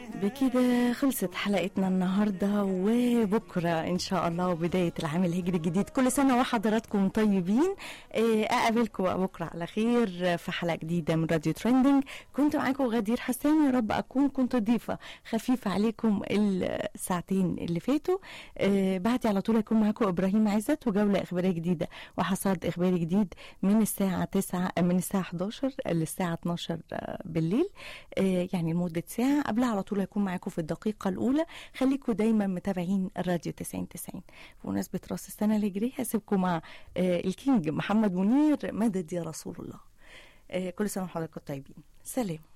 بكده خلصت حلقتنا النهاردة وبكرة إن شاء الله وبداية العام الهجري الجديد كل سنة وحضراتكم طيبين آه، أقابلكم بقى بكرة على خير في حلقة جديدة من راديو ترندنج كنت معاكم غدير حسام يا رب أكون كنت ضيفة خفيفة عليكم الساعتين اللي فاتوا آه، بعدي على طول هيكون معاكم إبراهيم عزت وجولة إخبارية جديدة وحصاد إخباري جديد من الساعة 9 من الساعة 11 للساعة 12 بالليل آه، يعني لمدة ساعة قبلها على طول هيكون معاكم في الدقيقة الأولى خليكم دايما متابعين الراديو 90 90 بمناسبة راس السنة الهجرية هسيبكم مع آه، الكينج محمد منير مدد يا رسول الله آه، كل سنة وحضراتكم طيبين سلام